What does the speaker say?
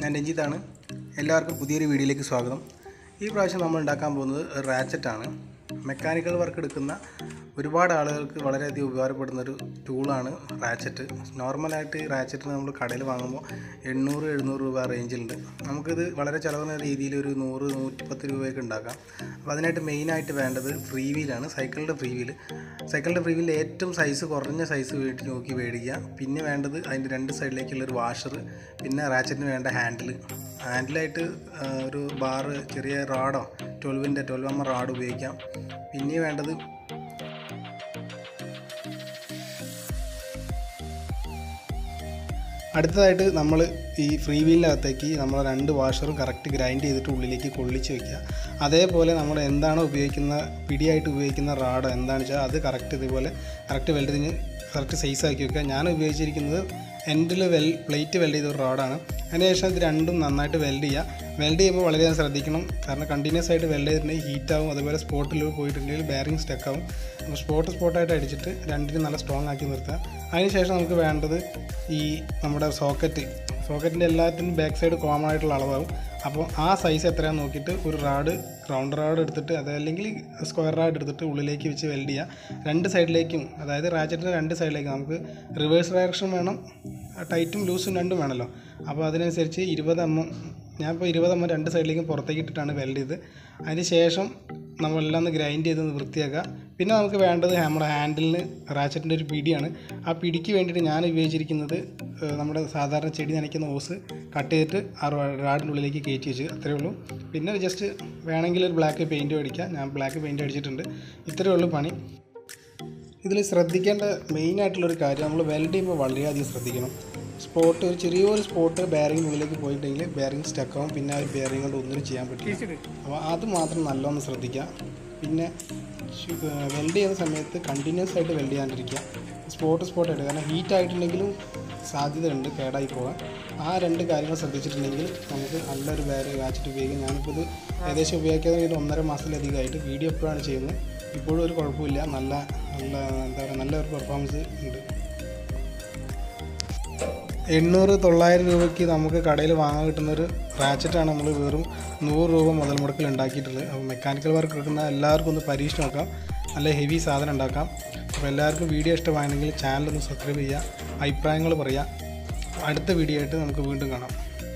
ഞാൻ രഞ്ജിത്താണ് എല്ലാവർക്കും പുതിയൊരു വീഡിയോയിലേക്ക് സ്വാഗതം ഈ പ്രാവശ്യം നമ്മൾ ഉണ്ടാക്കാൻ പോകുന്നത് ഒരു റാച്ചറ്റാണ് മെക്കാനിക്കൽ വർക്ക് എടുക്കുന്ന ഒരുപാട് ആളുകൾക്ക് വളരെയധികം ഉപകാരപ്പെടുന്ന ഒരു ടൂളാണ് റാച്ചറ്റ് നോർമലായിട്ട് റാച്ചറ്റ് നമ്മൾ കടയിൽ വാങ്ങുമ്പോൾ എണ്ണൂറ് എഴുന്നൂറ് രൂപ റേഞ്ചിലുണ്ട് നമുക്കിത് വളരെ ചിലവുന്ന രീതിയിൽ ഒരു നൂറ് നൂറ്റിപ്പത്ത് രൂപയൊക്കെ ഉണ്ടാക്കാം അപ്പോൾ അതിനായിട്ട് മെയിനായിട്ട് വേണ്ടത് ഫ്രീ വീലാണ് സൈക്കിളിൻ്റെ ഫ്രീ വീല് സൈക്കിളിൻ്റെ ഫ്രീ വീലിൽ ഏറ്റവും സൈസ് കുറഞ്ഞ സൈസ് വീട്ടിൽ നോക്കി മേടിക്കുക പിന്നെ വേണ്ടത് അതിൻ്റെ രണ്ട് സൈഡിലേക്കുള്ള ഒരു വാഷർ പിന്നെ റാച്ചറ്റിന് വേണ്ട ഹാൻഡിൽ ഹാൻഡിലായിട്ട് ഒരു ബാറ് ചെറിയ റാഡോ ട്വൽവിൻ്റെ ട്വൽവ് എം റാഡ് ഉപയോഗിക്കാം പിന്നെ വേണ്ടത് അടുത്തതായിട്ട് നമ്മൾ ഈ ഫ്രീ വീലിനകത്തേക്ക് നമ്മൾ രണ്ട് വാഷറും കറക്റ്റ് ഗ്രൈൻഡ് ചെയ്തിട്ട് ഉള്ളിലേക്ക് കൊള്ളിച്ച് വെക്കുക അതേപോലെ നമ്മൾ എന്താണോ ഉപയോഗിക്കുന്ന പിടിയായിട്ട് ഉപയോഗിക്കുന്ന റാഡ് എന്താണെന്ന് വെച്ചാൽ അത് കറക്റ്റ് ഇതുപോലെ കറക്റ്റ് വെൽഡിന് കറക്റ്റ് സൈസ് ആക്കി വെക്കുക ഞാൻ ഉപയോഗിച്ചിരിക്കുന്നത് എൻഡിൽ വെൽ പ്ലേറ്റ് വെൽഡ് ചെയ്ത ഒരു റോഡാണ് അതിനുശേഷം ഇത് രണ്ടും നന്നായിട്ട് വെൽഡ് ചെയ്യുക വെൽഡ് ചെയ്യുമ്പോൾ വളരെയധികം ശ്രദ്ധിക്കണം കാരണം കണ്ടിന്യൂസ് ആയിട്ട് വെൽഡ് ചെയ്തിട്ടുണ്ടെങ്കിൽ ഹീറ്റ് ആവും അതുപോലെ സ്പോട്ടിൽ പോയിട്ടുണ്ടെങ്കിൽ ബെയറിംഗ് സ്റ്റക്ക് ആവും അപ്പോൾ സ്പോട്ട് സ്പോട്ടായിട്ട് അടിച്ചിട്ട് രണ്ടിനും നല്ല സ്ട്രോങ് ആക്കി നിർത്തുക അതിനുശേഷം നമുക്ക് വേണ്ടത് ഈ നമ്മുടെ സോക്കറ്റ് സോക്കറ്റിൻ്റെ എല്ലാത്തിനും ബാക്ക് സൈഡ് കോമൺ ആയിട്ടുള്ള അളവാകും അപ്പോൾ ആ സൈസ് എത്രയാണെന്ന് നോക്കിയിട്ട് ഒരു റാഡ് റൗണ്ട് റാഡ് എടുത്തിട്ട് അതല്ലെങ്കിൽ സ്ക്വയർ റാഡ് എടുത്തിട്ട് ഉള്ളിലേക്ക് വെച്ച് വെൽഡ് ചെയ്യുക രണ്ട് സൈഡിലേക്കും അതായത് റാച്ചറ്റിൻ്റെ രണ്ട് സൈഡിലേക്കും നമുക്ക് റിവേഴ്സ് ഡയറക്ഷൻ വേണം ടൈറ്റും ലൂസും രണ്ടും വേണമല്ലോ അപ്പോൾ അതിനനുസരിച്ച് ഇരുപത് എം എം ഞാനിപ്പോൾ ഇരുപത് എം എം രണ്ട് സൈഡിലേക്കും പുറത്തേക്ക് ഇട്ടിട്ടാണ് വെൽഡ് ചെയ്ത് അതിന് ശേഷം നമ്മളെല്ലാം ഒന്ന് ഗ്രൈൻഡ് ചെയ്ത് വൃത്തിയാക്കുക പിന്നെ നമുക്ക് വേണ്ടത് നമ്മുടെ ഹാൻഡിലിന് റാച്ചറ്റിൻ്റെ ഒരു പിടിയാണ് ആ പിടിക്ക് വേണ്ടിയിട്ട് ഞാൻ ഉപയോഗിച്ചിരിക്കുന്നത് ഏഹ്, നമ്മുടെ സാധാരണ ചെടി നനയ്ക്കുന്ന ഓസ് കട്ട് ചെയ്തിട്ട് ആ റാഡിൻ്റെ ഉള്ളിലേക്ക് കയറ്റി വെച്ച് അത്രയേ ഉള്ളൂ പിന്നെ ജസ്റ്റ് വേണമെങ്കിൽ ഒരു ബ്ലാക്ക് പെയിൻറ്റ് അടിക്കാം ഞാൻ ബ്ലാക്ക് പെയിൻറ്റ് അടിച്ചിട്ടുണ്ട് ഇത്രയേ ഉള്ളൂ പണി ഇതിൽ ശ്രദ്ധിക്കേണ്ട മെയിനായിട്ടുള്ളൊരു കാര്യം നമ്മൾ വെൽഡ് ചെയ്യുമ്പോൾ വളരെയധികം ശ്രദ്ധിക്കണം സ്പോട്ട് ഒരു ചെറിയൊരു സ്പോട്ട് ബെയറിങ്ങിനുള്ളിലേക്ക് പോയിട്ടുണ്ടെങ്കിൽ ബെയറിങ് സ്റ്റക്കാവും പിന്നെ ആ ബെയറിങ് കൊണ്ട് ഒന്നും ചെയ്യാൻ പറ്റില്ല അപ്പോൾ അത് മാത്രം നല്ലോണം ശ്രദ്ധിക്കുക പിന്നെ വെൽഡ് ചെയ്യുന്ന സമയത്ത് കണ്ടിന്യൂസ് ആയിട്ട് വെൽഡ് ചെയ്യാണ്ടിരിക്കുക സ്പോട്ട് സ്പോട്ടായിട്ട് കാരണം ഹീറ്റ് ആയിട്ടുണ്ടെങ്കിലും സാധ്യതയുണ്ട് കേടായി പോകാൻ ആ രണ്ട് കാര്യങ്ങൾ ശ്രദ്ധിച്ചിട്ടുണ്ടെങ്കിൽ നമുക്ക് നല്ലൊരു വേറെ വാച്ചിട്ട് ഉപയോഗിക്കാം ഞാനിപ്പോൾ ഇത് ഏകദേശം ഉപയോഗിക്കാതെ ഒരു ഒന്നര മാസത്തിലധികമായിട്ട് വീഡിയോ എപ്പോഴാണ് ചെയ്യുന്നത് ഇപ്പോഴും ഒരു കുഴപ്പമില്ല നല്ല നല്ല എന്താ പറയുക നല്ലൊരു പെർഫോമൻസ് ഉണ്ട് എണ്ണൂറ് തൊള്ളായിരം രൂപയ്ക്ക് നമുക്ക് കടയിൽ വാങ്ങാൻ കിട്ടുന്ന ഒരു റാച്ചറ്റാണ് നമ്മൾ വെറും നൂറ് രൂപ മുതൽ മുടക്കിൽ ഉണ്ടാക്കിയിട്ടുള്ളത് അപ്പോൾ മെക്കാനിക്കൽ വർക്ക് എടുക്കുന്ന എല്ലാവർക്കും ഒന്ന് പരീക്ഷ നോക്കാം നല്ല ഹെവി സാധനം ഉണ്ടാക്കാം അപ്പോൾ എല്ലാവർക്കും വീഡിയോ ഇഷ്ടമാണെങ്കിൽ ചാനൽ ഒന്ന് സബ്സ്ക്രൈബ് ചെയ്യുക അഭിപ്രായങ്ങൾ പറയുക അടുത്ത വീഡിയോ ആയിട്ട് നമുക്ക് വീണ്ടും കാണാം